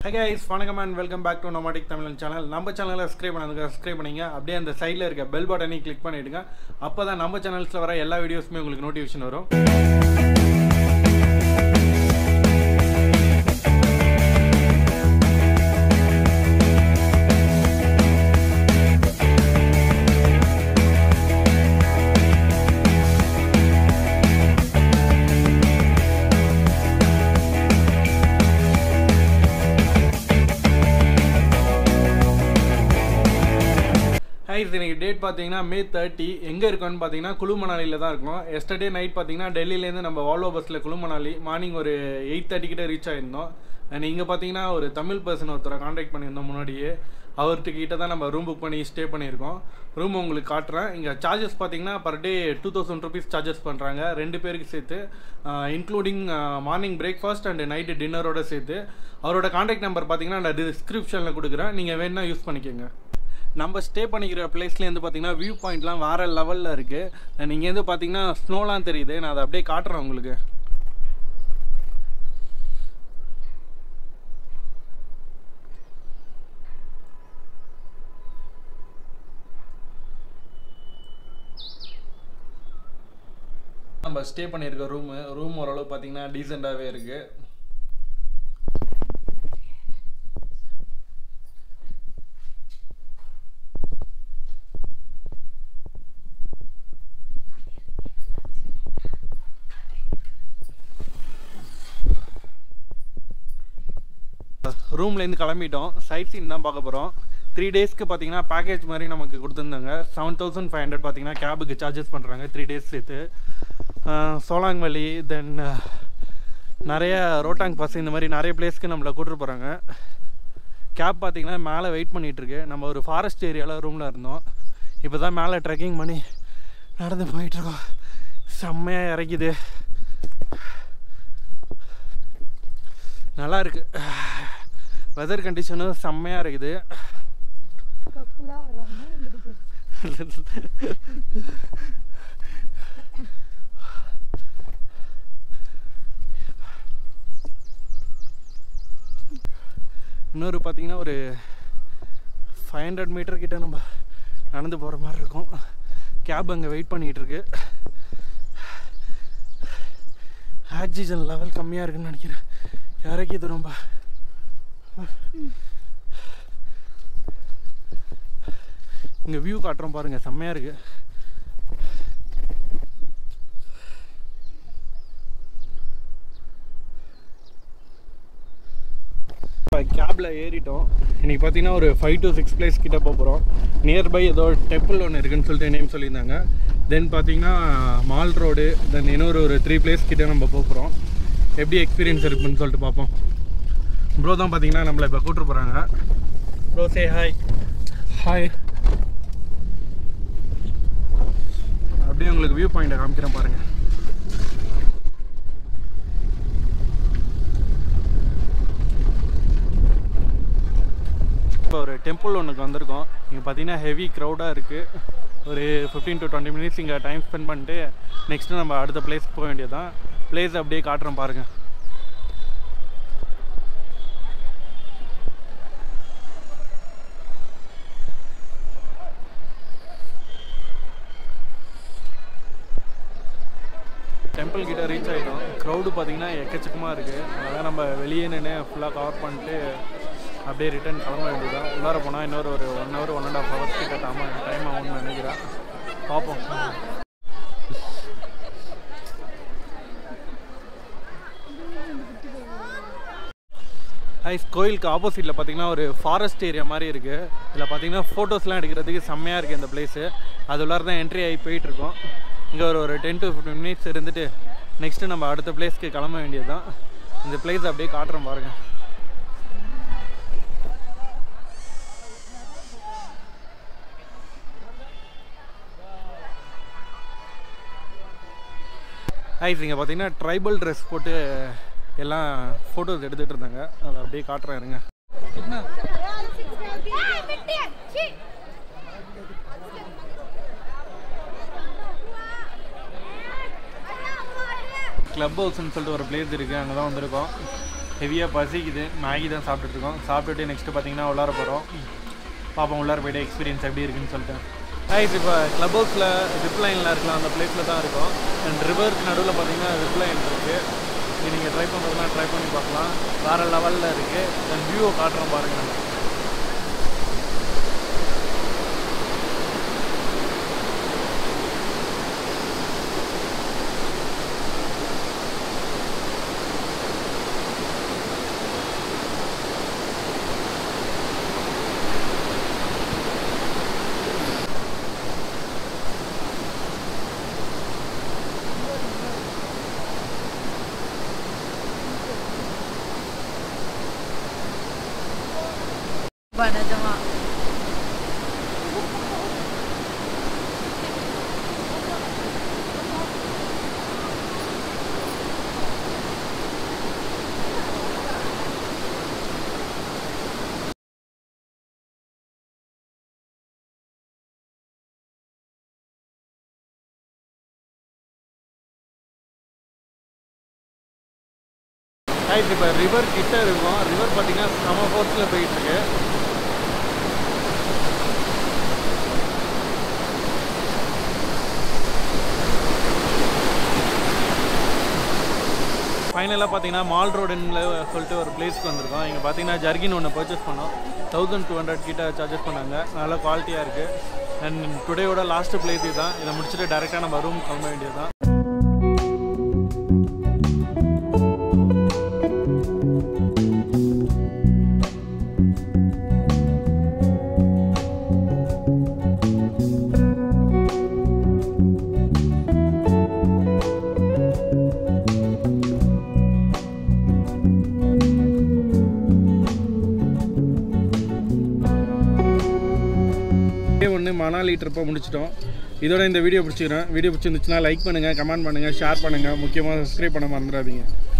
ஹே guys வணக்கம் and welcome back to nomadic Tamil channel நம்ம சேனலை சப்ஸ்கிரைப் பண்ணதுக்கு சப்ஸ்கிரைப் பண்ணிங்க அப்படியே அந்த சைடில் இருக்க பெல் பட்டனையும் கிளிக் பண்ணிவிடுங்க அப்போ தான் நம்ம சேனல்ஸில் வர எல்லா வீடியோஸுமே உங்களுக்கு நோட்டிஃபிகேஷன் வரும் ஹைஸ் இன்னைக்கு டேட் பார்த்தீங்கன்னா மே தேர்ட்டி எங்கே இருக்கோன்னு பார்த்தீங்கன்னா குழு மணாலியில் தான் இருக்கோம் எஸ்டர்டே நைட் பார்த்தீங்கன்னா டெல்லியிலேருந்து நம்ம வால்வோ பஸ்ஸில் குழு மணாலி மார்னிங் ஒரு எயிட் தேர்ட்டி கிட்ட ரீச் ஆயிருந்தோம் அண்ட் இங்கே பார்த்தீங்கன்னா ஒரு தமிழ் பர்சன் ஒருத்தரை காண்டாக்ட் பண்ணியிருந்தோம் முன்னாடியே அவர்கிட்ட கிட்ட தான் நம்ம ரூம் புக் பண்ணி ஸ்டே பண்ணியிருக்கோம் ரூம் உங்களுக்கு காட்டுறேன் இங்கே சார்ஜஸ் பார்த்தீங்கன்னா per day two thousand rupees charges பண்ணுறாங்க ரெண்டு பேருக்கு சேர்த்து including morning breakfast and night டின்னரோட சேர்த்து அவரோட காண்டாக்ட் நம்பர் பார்த்தீங்கன்னா நான் டிஸ்கிரிப்ஷனில் கொடுக்குறேன் நீங்கள் வேணா யூஸ் பண்ணிக்கோங்க நம்ம ஸ்டே பண்ணிக்கிற பிளேஸ்லேருந்து பார்த்தீங்கன்னா வியூ பாயிண்ட்லாம் வேறு லெவலில் இருக்குது இங்கேருந்து பார்த்தீங்கன்னா ஸ்னோலாம் தெரியுது நான் அதை அப்படியே காட்டுறேன் உங்களுக்கு நம்ம ஸ்டே பண்ணியிருக்க ரூமு ரூம் ஓரளவு பார்த்தீங்கன்னா டீசெண்டாகவே இருக்குது ரூம்லேருந்து கிளம்பிட்டோம் சைட் சீன் தான் பார்க்க போகிறோம் த்ரீ டேஸ்க்கு பார்த்தீங்கன்னா பேக்கேஜ் மாதிரி நமக்கு கொடுத்துருந்தாங்க செவன் தௌசண்ட் ஃபைவ் ஹண்ட்ரட் பார்த்தீங்கன்னா கேபுக்கு சார்ஜஸ் பண்ணுறாங்க த்ரீ டேஸ் சேர்த்து சோலாங் வேலி தென் நிறைய ரோட்டாங் பாஸ் இந்த மாதிரி நிறைய பிளேஸ்க்கு நம்மளை கூட்டிட்டு போகிறாங்க கேப் பார்த்தீங்கன்னா மேலே வெயிட் பண்ணிகிட்ருக்கு நம்ம ஒரு ஃபாரஸ்ட் ஏரியாவில் ரூமில் இருந்தோம் இப்போ தான் மேலே ட்ரெக்கிங் பண்ணி நடந்து போயிட்டுருக்கோம் செம்மையாக இறக்கிது நல்லா இருக்கு வெதர் கண்டிஷனும் செம்மையாக இருக்குது இன்னொரு பார்த்தீங்கன்னா ஒரு ஃபைவ் ஹண்ட்ரட் மீட்டர் கிட்ட நம்ம நடந்து போகிற மாதிரி இருக்கும் கேப் அங்கே வெயிட் பண்ணிகிட்டு இருக்கு ஆக்சிஜன் லெவல் கம்மியாக இருக்குன்னு நினைக்கிறேன் இறக்கிது ரொம்ப இங்கே வியூ காட்டுறோம் பாருங்கள் செம்மையாக இருக்கு இப்போ கேபில் ஏறிட்டோம் இன்றைக்கி பார்த்தீங்கன்னா ஒரு ஃபைவ் டு சிக்ஸ் பிளேஸ் கிட்ட போக போகிறோம் நியர்பை ஏதோ டெம்பிள் ஒன்று இருக்குன்னு சொல்லிட்டு நேம் சொல்லியிருந்தாங்க தென் பார்த்தீங்கன்னா மால் ரோடு தென் இன்னொரு ஒரு த்ரீ பிளேஸ் கிட்ட நம்ம போக போகிறோம் எப்படி எக்ஸ்பீரியன்ஸ் இருக்குன்னு சொல்லிட்டு பார்ப்போம் ப்ரோ தான் பார்த்தீங்கன்னா நம்மளை இப்போ கூப்பிட்டு போகிறாங்க ப்ரோ சே ஹாய் ஹாய் அப்படியே உங்களுக்கு வியூ பாயிண்ட்டை காமிக்கிறேன் பாருங்கள் இப்போ ஒரு டெம்பிள் ஒன்றுக்கு வந்திருக்கோம் இங்கே பார்த்தீங்கன்னா ஹெவி க்ரௌடாக இருக்குது ஒரு ஃபிஃப்டீன் டு டுவெண்ட்டி மினிட்ஸ் இங்கே டைம் ஸ்பெண்ட் பண்ணிட்டு நெக்ஸ்ட்டு நம்ம அடுத்த பிளேஸ்க்கு போக வேண்டியது தான் பிளேஸ் அப்படியே காட்டுறோம் பாருங்கள் டெம்பிள் கிட்ட ரீச் ஆகிட்டோம் க்ரௌடு பார்த்தீங்கன்னா எக்கச்சக்கமாக இருக்குது அதனால் நம்ம வெளியே நின்று ஃபுல்லாக கவர் பண்ணிட்டு அப்படியே ரிட்டர்ன் கிளம்ப வேண்டியதான் உள்ளார போனால் இன்னொரு ஒரு one hour one and half hours கிட்ட டைம் டைம் ஆகும்னு நினைக்கிறேன் பார்ப்போம் ஐஸ் கோயிலுக்கு ஆப்போசிட்டில் பார்த்தீங்கன்னா ஒரு ஃபாரஸ்ட் ஏரியா மாதிரி இருக்குது இதில் பார்த்தீங்கன்னா ஃபோட்டோஸ்லாம் எடுக்கிறதுக்கு செம்மையாக இருக்குது இந்த பிளேஸு அது உள்ளார தான் என்ட்ரி ஆகி போயிட்டுருக்கோம் இங்கே ஒரு ஒரு டென் டு ஃபிஃப்டின் மினிட்ஸ் இருந்துட்டு நெக்ஸ்ட்டு நம்ம அடுத்த பிளேஸ்க்கு கிளம்ப வேண்டியது தான் இந்த பிளேஸ் அப்படியே காட்டுறோம் பாருங்கள் ஐஸ் இங்கே பார்த்தீங்கன்னா ட்ரைபல் ட்ரெஸ் போட்டு எல்லாம் ஃபோட்டோஸ் எடுத்துகிட்டு இருந்தாங்க அதை அப்படியே காட்டுறேன் இருங்க கிளப் ஹவுஸ்னு சொல்லிட்டு ஒரு பிளேஸ் இருக்குது அங்கே தான் வந்திருக்கோம் ஹெவியாக பசிக்குது மேகி தான் சாப்பிட்டுட்டு இருக்கோம் சாப்பிட்டுட்டு நெக்ஸ்ட்டு பார்த்தீங்கன்னா உள்ளார போகிறோம் பாப்போம் உள்ளார போய்ட்டு எக்ஸ்பீரியன்ஸ் எப்படி இருக்குன்னு சொல்லிட்டு ரைட் இப்போ க்ளப் ஹவுஸில் ஜிப் லைனில் இருக்கலாம் அந்த பிளேஸில் தான் இருக்கும் அண்ட் ரிவருக்கு நடுவில் பார்த்தீங்கன்னா ஜிப் லைன் இருக்குது இது நீங்கள் ட்ரை பண்ணுறதுனா ட்ரை பண்ணி பார்க்கலாம் வேறு லெவலில் இருக்குது அண்ட் வியூவை காட்டுறோம் பாருங்கள் நம்ம வனஜமா ரைட் இப்போ ரிவர் கிட்ட இருக்கும் ரிவர் பார்த்தீங்கன்னா செம ஃபோர்ஸில் போயிட்டுருக்கு ஃபைனலாக பார்த்தீங்கன்னா மால் ரோடுன்னு சொல்லிட்டு ஒரு பிளேஸ்க்கு வந்திருக்கோம் இங்கே பார்த்தீங்கன்னா ஜர்கின் ஒன்று பர்ச்சேஸ் பண்ணோம் தௌசண்ட் டூ ஹண்ட்ரட் கிட்ட சார்ஜஸ் பண்ணாங்க நல்ல குவாலிட்டியாக இருக்குது அண்ட் டுடேயோட லாஸ்ட் பிளேஸ் இதுதான் இதை முடிச்சுட்டு டேரெக்டாக நம்ம ரூம் கிளம்ப வேண்டியது தான் டே ஒன்று மணாலி ட்ரிப்பை முடிச்சிட்டோம் இதோட இந்த வீடியோ பிடிச்சிக்கிறேன் வீடியோ பிடிச்சிருந்துச்சுன்னா லைக் பண்ணுங்கள் கமெண்ட் பண்ணுங்கள் ஷேர் பண்ணுங்கள் முக்கியமாக சப்ஸ்கிரைப் பண்ண மறந்துடாதீங்க